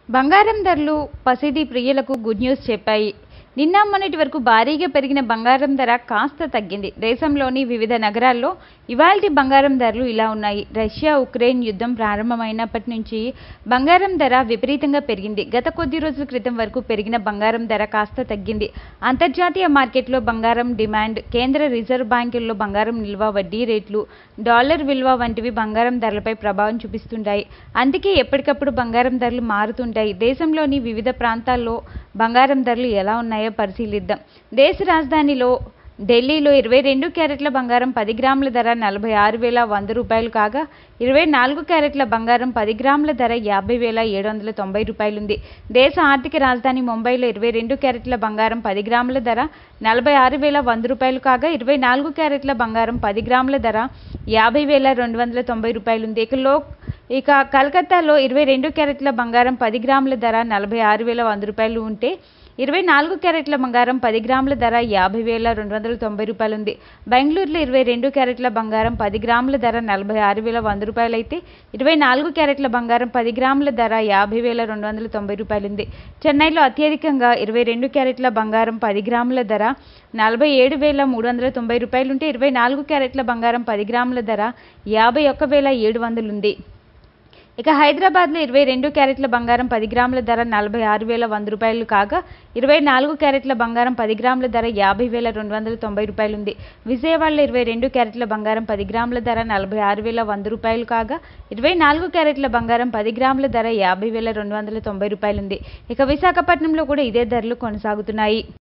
బంగారం ధరలు పసిడి ప్రియులకు గుడ్ న్యూస్ చెప్పాయి నిన్న మొన్నటి వరకు భారీగా పెరిగిన బంగారం ధర కాస్త తగ్గింది దేశంలోని వివిధ నగరాల్లో ఇవాల్టి బంగారం ధరలు ఇలా ఉన్నాయి రష్యా ఉక్రెయిన్ యుద్ధం ప్రారంభమైనప్పటి నుంచి బంగారం ధర విపరీతంగా పెరిగింది గత కొద్ది రోజుల క్రితం వరకు పెరిగిన బంగారం ధర కాస్త తగ్గింది అంతర్జాతీయ మార్కెట్లో బంగారం డిమాండ్ కేంద్ర రిజర్వ్ బ్యాంకుల్లో బంగారం నిల్వ వడ్డీ రేట్లు డాలర్ విలువ వంటివి బంగారం ధరలపై ప్రభావం చూపిస్తుంటాయి అందుకే ఎప్పటికప్పుడు బంగారం ధరలు మారుతుంటాయి దేశంలోని వివిధ ప్రాంతాల్లో బంగారం ధరలు ఎలా ఉన్నాయో పరిశీలిద్దాం దేశ రాజధానిలో ఢిల్లీలో ఇరవై రెండు క్యారెట్ల బంగారం పది గ్రాముల ధర నలభై ఆరు వేల వంద రూపాయలు కాగా ఇరవై నాలుగు క్యారెట్ల బంగారం పది గ్రాముల ధర యాభై వేల ఏడు వందల తొంభై రూపాయలుంది దేశ ఆర్థిక రాజధాని ముంబైలో ఇరవై రెండు క్యారెట్ల బంగారం పది గ్రాముల ధర నలభై ఆరు వేల వంద రూపాయలు కాగా ఇరవై నాలుగు క్యారెట్ల బంగారం పది గ్రాముల ధర యాభై వేల రెండు వందల తొంభై రూపాయలుంది ఇక లో ఇక కలకత్తాలో ఇరవై రెండు క్యారెట్ల బంగారం పది గ్రాముల ధర నలభై ఆరు వేల వంద రూపాయలు ఉంటే ఇరవై నాలుగు క్యారెట్ల బంగారం పది గ్రాముల ధర యాభై వేల రెండు వందల తొంభై రూపాయలు ఉంది బెంగళూరులో ఇరవై రెండు క్యారెట్ల బంగారం పది గ్రాముల ధర నలభై ఆరు వేల వంద రూపాయలు అయితే ఇరవై నాలుగు క్యారెట్ల బంగారం పది గ్రాముల ధర యాభై వేల రెండు వందల తొంభై రూపాయలు ఉంది చెన్నైలో అత్యధికంగా ఇరవై రెండు క్యారెట్ల బంగారం పది గ్రాముల ధర నలభై ఏడు వేల మూడు వందల తొంభై రూపాయలు ఉంటే ఇరవై నాలుగు క్యారెట్ల బంగారం పది గ్రాముల ధర యాభై ఒక్క వేల ఏడు వందలు ఉంది ఇక హైదరాబాద్లో ఇరవై రెండు క్యారెట్ల బంగారం పది గ్రాముల ధర నలభై ఆరు వేల వంద రూపాయలు కాగా ఇరవై నాలుగు క్యారెట్ల బంగారం పది గ్రాముల ధర యాభై వేల రెండు వందల తొంభై రూపాయలు ఉంది విజయవాడలో ఇరవై రెండు క్యారెట్ల బంగారం పది గ్రాముల ధర నలభై ఆరు వేల వంద రూపాయలు కాగా ఇరవై నాలుగు క్యారెట్ల బంగారం పది గ్రాముల ధర యాభై వేల రెండు వందల తొంభై రూపాయలు ఉంది ఇక విశాఖపట్నంలో కూడా ఇదే ధరలు కొనసాగుతున్నాయి